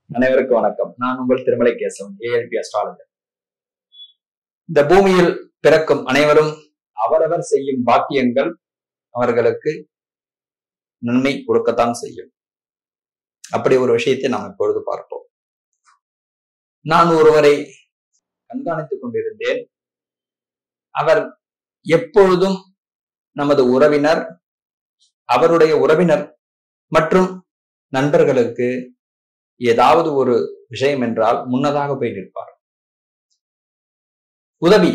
அனைவருக்கும் வணக்கம் நான் உங்கள் திருமலை கேசவன் ஏஎல்பி அஸ்ட்ராலஜர் இந்த பூமியில் பிறக்கும் அனைவரும் அவரவர் செய்யும் பாக்கியங்கள் அவர்களுக்கு நன்மை கொடுக்கத்தான் செய்யும் அப்படி ஒரு விஷயத்தை நாம் இப்பொழுது பார்ப்போம் நான் ஒருவரை கண்காணித்துக் கொண்டிருந்தேன் அவர் எப்பொழுதும் நமது உறவினர் அவருடைய உறவினர் மற்றும் நண்பர்களுக்கு ஏதாவது ஒரு விஷயம் என்றால் முன்னதாக போய் நிற்பார் உதவி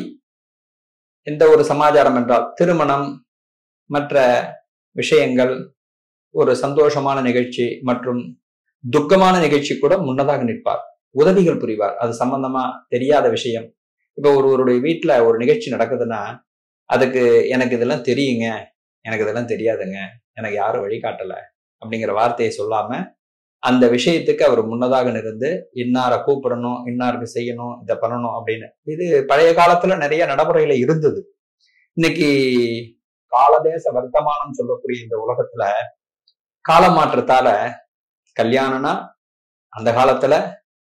எந்த ஒரு சமாச்சாரம் என்றால் திருமணம் மற்ற விஷயங்கள் ஒரு சந்தோஷமான நிகழ்ச்சி மற்றும் துக்கமான நிகழ்ச்சி கூட முன்னதாக நிற்பார் உதவிகள் புரிவார் அது சம்பந்தமா தெரியாத விஷயம் இப்ப ஒருவருடைய வீட்டுல ஒரு நிகழ்ச்சி நடக்குதுன்னா அதுக்கு எனக்கு இதெல்லாம் தெரியுங்க எனக்கு இதெல்லாம் தெரியாதுங்க எனக்கு யாரும் வழிகாட்டல அப்படிங்கிற வார்த்தையை சொல்லாம அந்த விஷயத்துக்கு அவர் முன்னதாக நிருந்து இன்னாரை கூப்பிடணும் இன்னாருக்கு செய்யணும் இதை பண்ணணும் அப்படின்னு இது பழைய காலத்துல நிறைய நடைமுறையில இருந்தது இன்னைக்கு காலதேச வர்த்தமானம் சொல்லக்கூடிய இந்த உலகத்துல கால மாற்றத்தால கல்யாணம்னா அந்த காலத்துல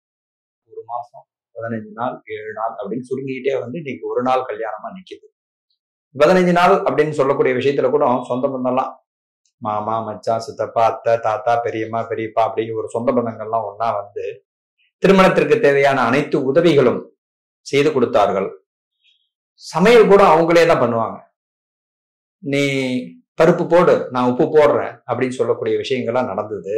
ஒரு மாசம் பதினஞ்சு நாள் ஏழு நாள் அப்படின்னு சுருங்கிக்கிட்டே வந்து இன்னைக்கு ஒரு நாள் கல்யாணமா நிக்குது பதினஞ்சு நாள் அப்படின்னு சொல்லக்கூடிய விஷயத்துல கூட சொந்த பந்தம்லாம் மாமா மச்சான் சித்தப்பா அத்தை தாத்தா பெரியம்மா பெரியப்பா அப்படி ஒரு சொந்த பந்தங்கள்லாம் ஒன்னா வந்து திருமணத்திற்கு தேவையான அனைத்து உதவிகளும் செய்து கொடுத்தார்கள் சமையல் கூட அவங்களே தான் பண்ணுவாங்க நீ பருப்பு போடு நான் உப்பு போடுறேன் அப்படின்னு சொல்லக்கூடிய விஷயங்கள்லாம் நடந்தது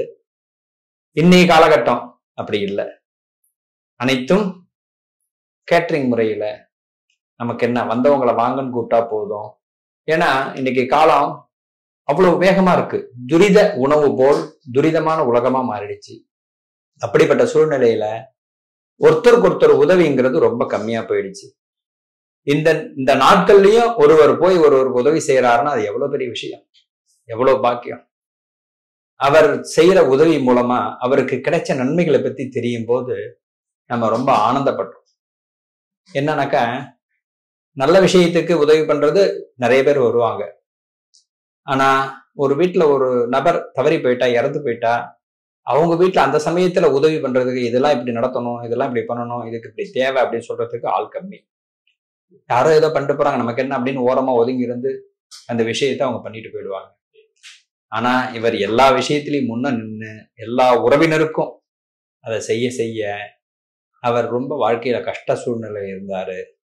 இன்னைய காலகட்டம் அப்படி இல்லை அனைத்தும் கேட்டரிங் முறையில நமக்கு என்ன வந்தவங்களை வாங்கன்னு கூப்பிட்டா போதும் ஏன்னா இன்னைக்கு காலம் அவ்வளவு வேகமா இருக்கு துரித உணவு போல் துரிதமான உலகமா மாறிடுச்சு அப்படிப்பட்ட சூழ்நிலையில ஒருத்தருக்கு ஒருத்தர் உதவிங்கிறது ரொம்ப கம்மியா போயிடுச்சு இந்த இந்த நாட்கள்லயும் ஒருவர் போய் ஒருவருக்கு உதவி செய்யறாருன்னா அது எவ்வளவு பெரிய விஷயம் எவ்வளவு பாக்கியம் அவர் செய்யற உதவி மூலமா அவருக்கு கிடைச்ச நன்மைகளை பத்தி தெரியும் போது நம்ம ரொம்ப ஆனந்தப்பட்டோம் என்னன்னாக்கா நல்ல விஷயத்துக்கு உதவி பண்றது நிறைய பேர் வருவாங்க ஆனா ஒரு வீட்டுல ஒரு நபர் தவறி போயிட்டா இறந்து போயிட்டா அவங்க வீட்டுல அந்த சமயத்துல உதவி பண்றதுக்கு இதெல்லாம் இப்படி நடத்தணும் இதெல்லாம் இப்படி பண்ணணும் இதுக்கு இப்படி தேவை அப்படின்னு சொல்றதுக்கு ஆள் கம்மி யாரோ ஏதோ பண்ணிட்டு போறாங்க நமக்கு என்ன அப்படின்னு ஓரமா ஒதுங்கி இருந்து அந்த விஷயத்த அவங்க பண்ணிட்டு போயிடுவாங்க ஆனா இவர் எல்லா விஷயத்திலையும் முன்ன நின்று எல்லா உறவினருக்கும் அதை செய்ய செய்ய அவர் ரொம்ப வாழ்க்கையில கஷ்ட சூழ்நிலை இருந்தாரு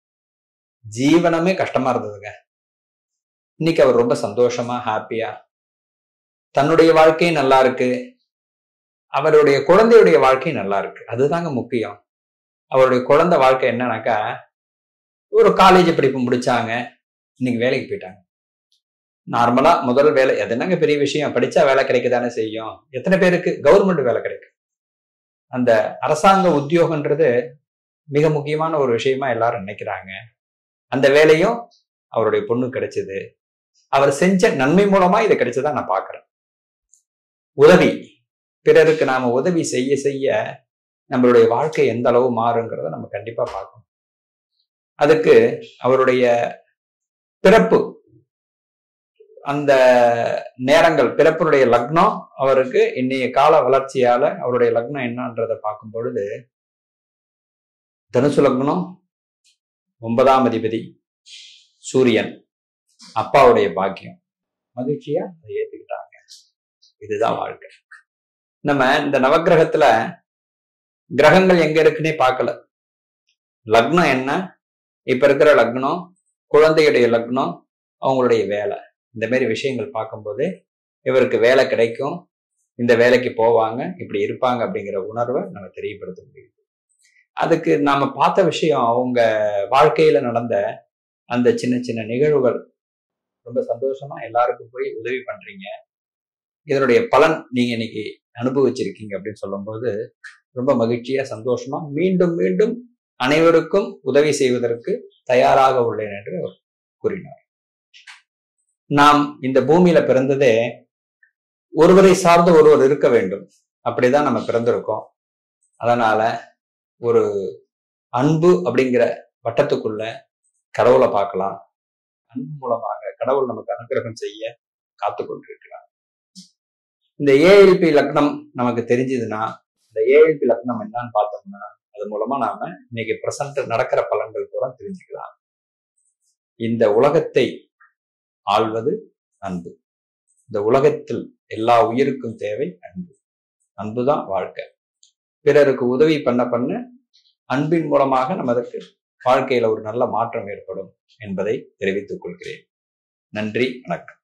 ஜீவனமே கஷ்டமா இருந்ததுங்க இன்னைக்கு அவர் ரொம்ப சந்தோஷமா ஹாப்பியா தன்னுடைய வாழ்க்கையும் நல்லா இருக்கு அவருடைய குழந்தையுடைய வாழ்க்கையும் நல்லா இருக்கு அதுதாங்க முக்கியம் அவருடைய குழந்தை வாழ்க்கை என்னன்னாக்கா ஒரு காலேஜ் படிப்பு முடிச்சாங்க இன்னைக்கு வேலைக்கு போயிட்டாங்க நார்மலா முதல் வேலை எதுனாங்க பெரிய விஷயம் படிச்சா வேலை கிடைக்க தானே செய்யும் எத்தனை பேருக்கு கவர்மெண்ட் வேலை கிடைக்கும் அந்த அரசாங்க உத்தியோகன்றது மிக முக்கியமான ஒரு விஷயமா எல்லாரும் நினைக்கிறாங்க அந்த வேலையும் அவருடைய பொண்ணு கிடைச்சது அவர் செஞ்ச நன்மை மூலமா இது கிடைச்சதா நான் பாக்குறேன் உதவி பிறருக்கு நாம உதவி செய்ய செய்ய நம்மளுடைய வாழ்க்கை எந்த அளவு மாறுங்கிறத நம்ம கண்டிப்பா பார்க்கணும் அதுக்கு அவருடைய பிறப்பு அந்த நேரங்கள் பிறப்பினுடைய லக்னம் அவருக்கு இன்னைய கால வளர்ச்சியால அவருடைய லக்னம் என்னன்றதை பார்க்கும் பொழுது தனுசு லக்னம் ஒன்பதாம் அதிபதி சூரியன் அப்பாவுடைய பாக்கியம் மகிழ்ச்சியா அதை ஏத்துக்கிட்டாங்க இதுதான் வாழ்க்கை நம்ம இந்த நவகிரகத்துல கிரகங்கள் எங்க இருக்குன்னே பார்க்கல லக்னம் என்ன இப்ப இருக்கிற லக்னம் குழந்தையுடைய லக்னம் அவங்களுடைய வேலை இந்த மாதிரி விஷயங்கள் பார்க்கும்போது இவருக்கு வேலை கிடைக்கும் இந்த வேலைக்கு போவாங்க இப்படி இருப்பாங்க அப்படிங்கிற உணர்வை நம்ம தெரியப்படுத்த முடியுது அதுக்கு நாம பார்த்த விஷயம் அவங்க வாழ்க்கையில நடந்த அந்த சின்ன சின்ன நிகழ்வுகள் ரொம்ப சந்தோஷமா எல்லாருக்கும் போய் உதவி பண்றீங்க இதனுடைய பலன் நீங்க இன்னைக்கு அனுபவிச்சிருக்கீங்க அப்படின்னு சொல்லும்போது ரொம்ப மகிழ்ச்சியா சந்தோஷமா மீண்டும் மீண்டும் அனைவருக்கும் உதவி செய்வதற்கு தயாராக உள்ளேன் என்று அவர் கூறினார் நாம் இந்த பூமியில பிறந்ததே ஒருவரை சார்ந்து ஒருவர் இருக்க வேண்டும் அப்படிதான் நம்ம பிறந்திருக்கோம் அதனால ஒரு அன்பு அப்படிங்கிற வட்டத்துக்குள்ள கடவுளை பார்க்கலாம் அன்பு மூலமாக கடவுள் நமக்கு அனுகிரகம் செய்ய காத்து கொண்டிருக்கிறார் இந்த ஏஎல்பி லக்னம் நமக்கு தெரிஞ்சதுன்னா இந்த ஏஎல்பி லக்னம் என்னன்னு பார்த்தோம்னா அது மூலமா நாம இன்னைக்கு பிரசன்ட் நடக்கிற பலன்கள் கூட தெரிஞ்சுக்கலாம் இந்த உலகத்தை ஆள்வது அன்பு இந்த உலகத்தில் எல்லா உயிருக்கும் தேவை அன்பு அன்புதான் வாழ்க்கை பிறருக்கு உதவி பண்ண பண்ண அன்பின் மூலமாக நமக்கு வாழ்க்கையில ஒரு நல்ல மாற்றம் ஏற்படும் என்பதை தெரிவித்துக் கொள்கிறேன் நன்றி வணக்கம்